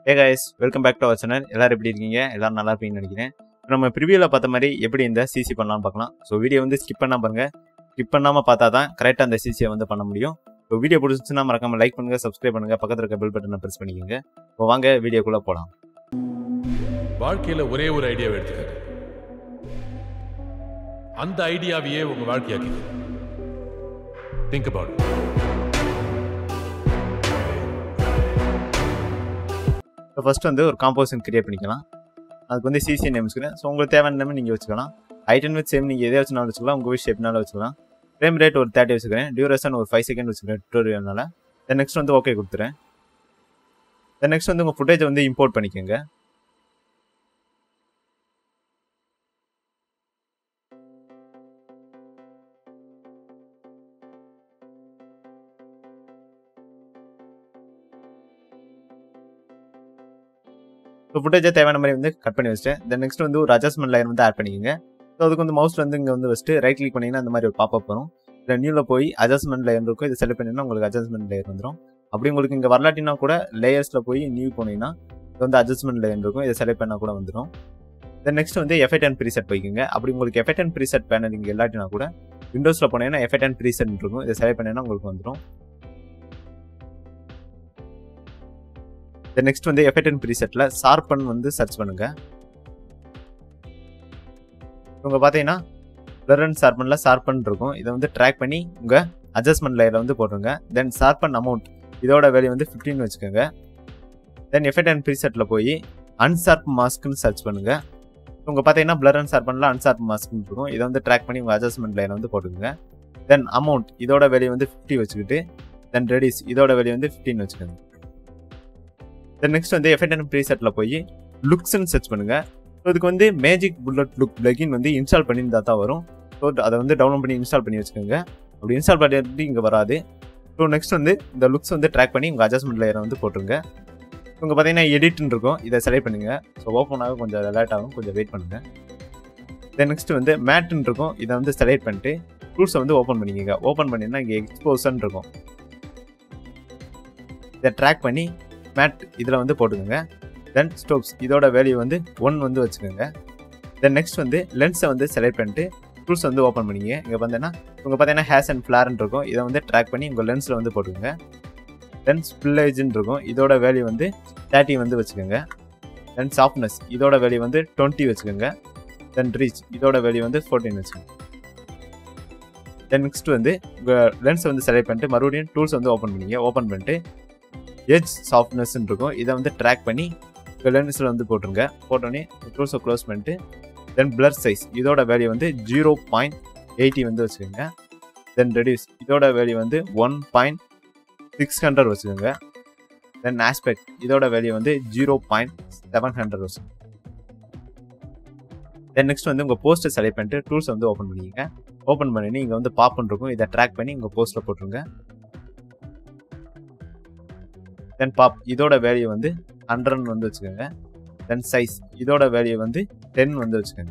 A guys welcome back to our channel எல்லாரும் எப்படி இருக்கீங்க எல்லாரும் நல்லா இருப்பீங்கன்னு நினைக்கிறேன் இப்ப நம்ம ப்ரிவியூவில் பார்த்த மாதிரி எப்படி இந்த சிசி பண்ணலாம்னு பார்க்கலாம் ஸோ வீடியோ வந்து ஸ்கிப் பண்ணாம பாருங்க ஸ்கிப் பண்ணாமல் பார்த்தா தான் கரெக்டாக அந்த சிசியை வந்து பண்ண முடியும் இப்போ வீடியோ பிடிச்சிச்சுன்னா மறக்காம லைக் பண்ணுங்க சப்ஸ்கிரைப் பண்ணுங்க பக்கத்தில் இருக்க பெல் பட்டனை ப்ரெஸ் பண்ணிக்கோங்க இப்போ வாங்க வீடியோக்குள்ளே போகலாம் வாழ்க்கையில ஒரே ஒரு ஐடியாவை எடுத்துக்கங்க அந்த ஐடியாவையே உங்க வாழ்க்கையாக்கிங்க திங்க் அபவுட் இப்போ ஃபர்ஸ்ட் வந்து ஒரு காம்போசிஷன் கிரியேட் பண்ணிக்கலாம் அதுக்கு வந்து சிசி நேம் வச்சுக்கிறேன் ஸோ உங்களுக்கு தேவையான நேம் நீங்கள் வச்சுக்கலாம் ஐட்டன் வித் சேம் நீங்கள் எதே வச்சுனாலும் வச்சுக்கலாம் உங்கள் விஷ் ஷேப்னாலும் வச்சுக்கலாம் ஃப்ரேம் ரேட் ஒரு தேர்ட்டி வச்சுக்கிறேன் டியூரேஷன் ஒரு ஃபைவ் செகண்ட் வச்சுக்கிறேன் டுட்டோரியல்னால தென் நெக்ஸ்ட் வந்து ஓகே கொடுத்துறேன் தென் நெக்ஸ்ட் வந்து உங்கள் ஃபுட்டேஜை வந்து இம்போர்ட் பண்ணிக்கோங்க ஸோ ஃபுட்டேஜை தேவையான மாதிரி வந்து கட் பண்ணி வச்சிட்டேன் தென் நெக்ஸ்ட் வந்து ஒரு அட்ஜஸ்ட்மெண்ட் லைன் வந்து ஆட் பண்ணிக்கோங்க ஸோ அதுக்கு வந்து மவுஸ் வந்து இங்கே வந்து வச்சுட்டு ரைட் கிளிக் பண்ணிங்கன்னா அந்த மாதிரி ஒரு பாப்பப் வரும் இதில் நியூவில் போய் அட்ஜஸ்ட்மெண்ட் லேயர் இருக்கும் இதை செலக்ட் பண்ணிங்கன்னா உங்களுக்கு அட்ஜஸ்ட்மெண்ட் லேயர் வந்துடும் அப்படி உங்களுக்கு இங்கே வரலாட்டினா கூட லேயர்ஸில் போய் நியூ போனீங்கன்னா இது வந்து அட்ஜஸ்ட்மெண்ட் லேயர் இருக்கும் இதை செலக்ட் பண்ணால் கூட வந்துடும் தென் நெக்ஸ்ட் வந்து எஃபெக்ட் அண்ட் ப்ரீசெட் போய்க்குங்க அப்படி உங்களுக்கு எஃபெக்ட் அண்ட் ப்ரீசெட் பேனல் இங்கே இல்லாட்டினா கூட விண்டோஸில் போனீங்கன்னா எஃபெக்ட் அண்ட் ப்ரீசெட் இருக்கும் இதை செலக்ட் பண்ணிங்கன்னா உங்களுக்கு வந்துடும் தென் நெக்ஸ்ட் வந்து எஃபெக்ட் அண்ட் ப்ரீசெட்டில் ஷார்பன் வந்து சர்ச் பண்ணுங்க உங்க பார்த்தீங்கன்னா பிளர் அண்ட் ஷார்பனில் ஷார்பன் இருக்கும் இதை வந்து ட்ராக் பண்ணி உங்கள் அட்ஜஸ்ட்மெண்ட் லேயரில் வந்து போட்டுருங்க தென் ஷார்பன் அமௌண்ட் இதோட வேல்யூ வந்து ஃபிஃப்டின் வச்சுக்கோங்க தென் எஃபெக்ட் அண்ட் ப்ரீசெட்டில் போய் அன்ஷார்ப் மாஸ்க்னு சர்ச் பண்ணுங்க உங்க பார்த்தீங்கன்னா பிளர் அண்ட் ஷார்பனில் அன்ஷார்ப் மாஸ்க்னு இருக்கும் இதை வந்து ட்ராக் பண்ணி உங்கள் அட்ஜஸ்ட்மெண்ட் லேயரில் வந்து போட்டுக்கோங்க தென் அமௌண்ட் இதோட வேல்யூ வந்து ஃபிஃப்டி வச்சுக்கிட்டு தென் ரெடிஸ் இதோட வேல்யூ வந்து ஃபிஃப்டின் வச்சுக்கோங்க தென் நெக்ஸ்ட் வந்து எஃபெக்ட் அண்ட் ப்ரீசெட்டில் போய் லுக்ஸ்ன்னு சர்ச் பண்ணுங்க ஸோ இதுக்கு வந்து மேஜிக் புல்லட் லுக் பிளகின் வந்து இன்ஸ்டால் பண்ணியிருந்தா தான் வரும் ஸோ அதை வந்து டவுன்லோட் பண்ணி இன்ஸ்டால் பண்ணி வச்சுக்கோங்க அப்படி இன்ஸ்டால் பண்ணிட்டு இங்கே வராது ஸோ நெக்ஸ்ட் வந்து இந்த லுக்ஸ் வந்து ட்ராக் பண்ணி உங்கள் அட்ஜஸ்ட்மெண்ட் லேயரை வந்து போட்டுருங்க உங்கள் பார்த்தீங்கன்னா எடிட்னு இருக்கும் இதை செலக்ட் பண்ணுங்க ஸோ ஓப்பன் ஆக கொஞ்சம் லேட் ஆகும் கொஞ்சம் வெயிட் பண்ணுங்க தென் நெக்ஸ்ட் வந்து மேட்னு இருக்கும் இதை வந்து செலக்ட் பண்ணிட்டு டூல்ஸை வந்து ஓப்பன் பண்ணிக்கோங்க ஓப்பன் பண்ணிங்கன்னா இங்கே எக்ஸ்போசன் இருக்கும் இதை ட்ராக் பண்ணி மேட் இதில் வந்து போட்டுக்கோங்க தென் ஸ்டோப்ஸ் இதோட வேல்யூ வந்து ஒன் வந்து வச்சுக்கோங்க தென் நெக்ஸ்ட் வந்து லென்ஸை வந்து செலக்ட் பண்ணிட்டு டூல்ஸ் வந்து ஓப்பன் பண்ணிங்க இங்கே பார்த்தீங்கன்னா உங்கள் பார்த்தீங்கன்னா ஹேஸ் அண்ட் ஃப்ளார்னு இருக்கும் இதை வந்து ட்ராக் பண்ணி உங்கள் லென்ஸில் வந்து போட்டுக்கோங்க தென் ஸ்பில்லேஜ்னு இருக்கும் இதோட வேல்யூ வந்து தேர்ட்டி வந்து வச்சுக்கோங்க தென் சாஃப்ட்னஸ் இதோட வேல்யூ வந்து டுவெண்ட்டி வச்சுக்கோங்க தென் ரீச் இதோட வேல்யூ வந்து ஃபோர்டீன் வச்சுக்கோங்க தென் நெக்ஸ்ட் வந்து உங்கள் லென்ஸை வந்து செலக்ட் பண்ணிட்டு மறுபடியும் டூல்ஸ் வந்து ஓப்பன் பண்ணிங்க ஓப்பன் பண்ணிட்டு எஜ் சாஃப்ட்னஸ்ன்னு இருக்கும் இதை வந்து ட்ராக் பண்ணி லென்ஸில் வந்து போட்டுருங்க போட்டோன்னே டூல்ஸை க்ளோஸ் பண்ணிட்டு தென் பிளர் சைஸ் இதோட வேல்யூ வந்து ஜீரோ பாயிண்ட் எயிட்டி வந்து வச்சுக்கோங்க தென் ரெடியூஸ் இதோட வேல்யூ வந்து ஒன் பாயிண்ட் சிக்ஸ் ஹண்ட்ரட் வச்சுக்கோங்க தென் ஆஸ்பெக்ட் இதோட வேல்யூ வந்து ஜீரோ பாயிண்ட் செவன் ஹண்ட்ரட் வச்சுக்கோங்க தென் நெக்ஸ்ட் வந்து உங்கள் போஸ்ட்டை செலக்ட் பண்ணிட்டு டூல்ஸ் வந்து ஓப்பன் பண்ணிக்கோங்க ஓப்பன் பண்ணிட்டு இங்கே வந்து பாப்னு இருக்கும் இதை ட்ராக் பண்ணி உங்கள் போஸ்ட்டில் போட்டுருங்க தென் பாப் இதோட வேல்யூ வந்து ஹண்ட்ரட்னு வந்து வச்சுக்கோங்க தென் சைஸ் இதோட வேல்யூ வந்து டென் வந்து வச்சுக்கோங்க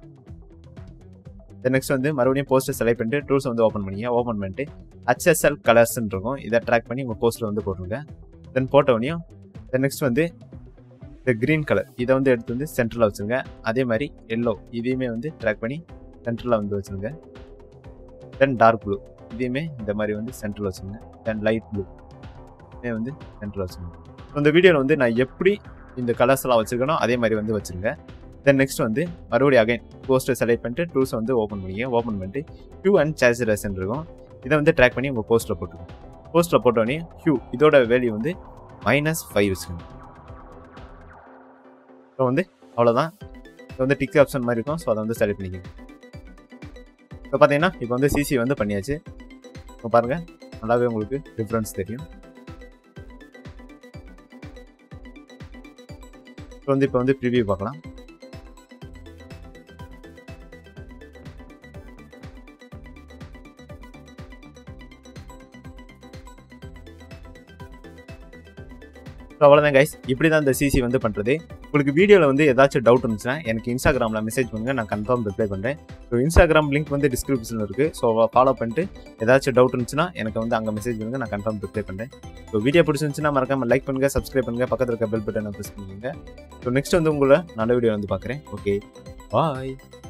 தென் நெக்ஸ்ட் வந்து மறுபடியும் போஸ்ட்டை செலக்ட் பண்ணிட்டு டூல்ஸ் வந்து ஓப்பன் பண்ணிங்க ஓப்பன் பண்ணிட்டு ஹச்எஸ்எல் கலர்ஸ்ன்னு இருக்கும் இதை ட்ராக் பண்ணி உங்கள் போஸ்ட்டில் வந்து போட்டுருங்க தென் போட்டவனையும் தென் நெக்ஸ்ட் வந்து இந்த க்ரீன் கலர் இதை வந்து எடுத்து வந்து சென்டரில் வச்சுருங்க அதே மாதிரி எல்லோ இதையுமே வந்து ட்ராக் பண்ணி சென்டரில் வந்து வச்சுருங்க தென் டார்க் ப்ளூ இதையுமே இந்த மாதிரி வந்து சென்டரில் வச்சுருங்க தென் லைட் ப்ளூ வந்து சென்டரில் வச்சுருங்க ஸோ இந்த வீடியோவில் வந்து நான் எப்படி இந்த கலர்ஸ் எல்லாம் வச்சுருக்கணும் அதே மாதிரி வந்து வச்சுருங்க தென் நெக்ஸ்ட் வந்து மறுபடியும் அகைன் போஸ்ட்டை செலக்ட் பண்ணிட்டு டூல்ஸ் வந்து ஓப்பன் பண்ணிங்க ஓப்பன் பண்ணிட்டு ஹியூ அண்ட் சேச்சுரேஷன் இருக்கும் இதை வந்து ட்ராக் பண்ணி உங்கள் போஸ்ட்டில் போட்டுருங்க போஸ்ட்டில் போட்டோடனே ஹியூ இதோட வேல்யூ வந்து மைனஸ் ஃபைவ் வச்சுக்கோங்க ஸோ வந்து அவ்வளோதான் இப்போ வந்து டிக் ஆப்ஷன் மாதிரி இருக்கும் ஸோ அதை வந்து செலக்ட் பண்ணிக்கோங்க இப்போ பார்த்தீங்கன்னா இப்போ வந்து சிசி வந்து பண்ணியாச்சு இப்போ பாருங்கள் நல்லாவே உங்களுக்கு டிஃப்ரென்ஸ் தெரியும் ஸோ வந்து இப்போ வந்து ப்ரிவியூ பார்க்கலாம் ஸோ அவ்வளோதான் கைஸ் இப்படி தான் இந்த சிசி வந்து பண்ணுறது உங்களுக்கு வீடியோவில் வந்து ஏதாச்சும் டவுட் இருந்துச்சுன்னா எனக்கு இன்ஸ்டாகிராமில் மெசேஜ் பண்ணுங்க நான் கன்ஃபார்ம் ரிப்ளை பண்ணுறேன் ஸோ இன்ஸ்டாகிராம் லிங்க் வந்து டிஸ்கிரிப்ஷனில் இருக்குது ஸோ ஃபாலோ பண்ணிட்டு ஏதாச்சும் டவுட் இருந்துச்சுன்னா எனக்கு வந்து அங்கே மெசேஜ் பண்ணுங்க நான் கன்ஃபார்ம் ரிப்ளை பண்ணுறேன் ஸோ வீடியோ பிடிச்சிருந்துச்சுன்னா மறக்காம லைக் பண்ணுங்க சப்ஸ்கிரைப் பண்ணுங்க பக்கத்தில் இருக்க பெல் பட்டனை ப்ரெஸ் பண்ணுங்க ஸோ நெக்ஸ்ட் வந்து உங்களை நல்ல வீடியோ வந்து பார்க்குறேன் ஓகே பாய்